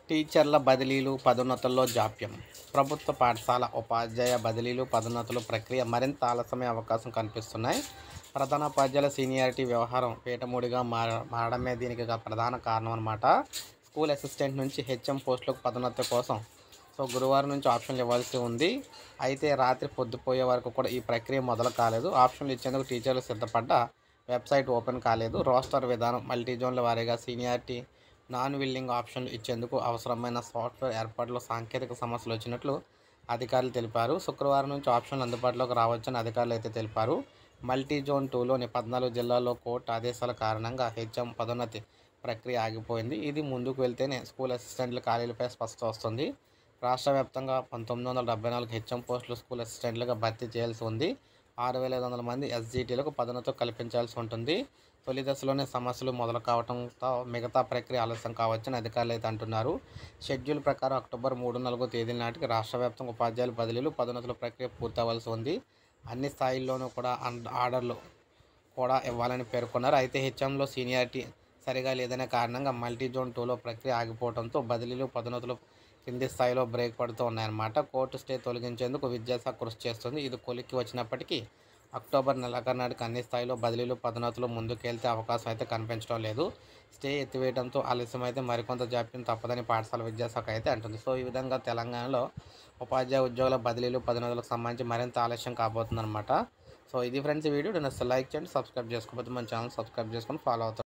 టీచర్ల బదిలీలు పదోన్నతుల్లో జాప్యం ప్రభుత్వ పాఠశాల ఉపాధ్యాయ బదిలీలు పదోన్నతుల ప్రక్రియ మరింత ఆలస్యమయ్యే అవకాశం కనిపిస్తున్నాయి ప్రధానోపాధ్యాయుల సీనియారిటీ వ్యవహారం పీటమూడిగా మార మారడమే దీనికి గల ప్రధాన కారణం అనమాట స్కూల్ అసిస్టెంట్ నుంచి హెచ్ఎం పోస్టులకు పదోన్నతి కోసం సో గురువారం నుంచి ఆప్షన్లు ఇవ్వాల్సి ఉంది అయితే రాత్రి పొద్దుపోయే వరకు కూడా ఈ ప్రక్రియ మొదలు కాలేదు ఆప్షన్లు ఇచ్చేందుకు టీచర్లు సిద్ధపడ్డ వెబ్సైట్ ఓపెన్ కాలేదు రోస్టర్ విధానం మల్టీ జోన్ల వారీగా సీనియారిటీ నాన్ విల్లింగ్ ఆప్షన్లు ఇచ్చేందుకు అవసరమైన సాఫ్ట్వేర్ ఏర్పాట్లో సాంకేతిక సమస్యలు వచ్చినట్లు అధికారులు తెలిపారు శుక్రవారం నుంచి ఆప్షన్లు అందుబాటులోకి రావచ్చని అధికారులు అయితే తెలిపారు మల్టీ జోన్ టూలోని పద్నాలుగు జిల్లాల్లో కోర్టు ఆదేశాల కారణంగా హెచ్ఎం పదోన్నతి ప్రక్రియ ఆగిపోయింది ఇది ముందుకు వెళ్తేనే స్కూల్ అసిస్టెంట్ల ఖాళీలపై స్పష్టత వస్తుంది రాష్ట్ర వ్యాప్తంగా పంతొమ్మిది వందల డెబ్బై నాలుగు హెచ్ఎం పోస్టులు స్కూల్ అసిస్టెంట్లుగా భర్తీ చేయాల్సి ఉంది ఆరు వేల ఐదు వందల మంది ఎస్జీటీలకు పదోన్నతి కల్పించాల్సి ఉంటుంది తొలి దశలోనే సమస్యలు మొదలు కావడంతో మిగతా ప్రక్రియ ఆలస్యం కావచ్చని అధికారులు అయితే అంటున్నారు షెడ్యూల్ ప్రకారం అక్టోబర్ మూడు నాలుగో తేదీల నాటికి రాష్ట్ర వ్యాప్తంగా ఉపాధ్యాయుల బదిలీలు పదోన్నతుల ప్రక్రియ పూర్తవలసి ఉంది అన్ని స్థాయిల్లోనూ కూడా అన్- ఆర్డర్లు కూడా ఇవ్వాలని పేర్కొన్నారు అయితే హెచ్ఎంలో సీనియారిటీ సరిగా లేదనే కారణంగా మల్టీ జోన్ టూలో ప్రక్రియ ఆగిపోవడంతో బదిలీలు పదోన్నతులు కింది స్థాయిలో బ్రేక్ పడుతూ ఉన్నాయన్నమాట కోర్టు స్టే తొలగించేందుకు విద్యాశాఖ కృషి చేస్తుంది ఇది కొలిక్కి వచ్చినప్పటికీ అక్టోబర్ నెలాఖరు నాటికి అన్ని స్థాయిలో బదిలీలు పదోన్నతులు ముందుకెళ్తే అవకాశం అయితే కనిపించడం లేదు స్టే ఎత్తివేయడంతో ఆలస్యం అయితే మరికొంత జాప్యం తప్పదని పాఠశాల విద్యాశాఖ అయితే అంటుంది సో ఈ విధంగా తెలంగాణలో ఉపాధ్యాయ ఉద్యోగుల బదిలీలు పదోన్నతులకు సంబంధించి మరింత ఆలస్యం కాబోతుందన్నమాట సో ఇది ఫ్రెండ్స్ ఈ వీడియో నేను లైక్ చేయండి సబ్స్క్రైబ్ చేసుకోకపోతే మన ఛానల్ సబ్స్క్రైబ్ చేసుకొని ఫాలో అవుతారు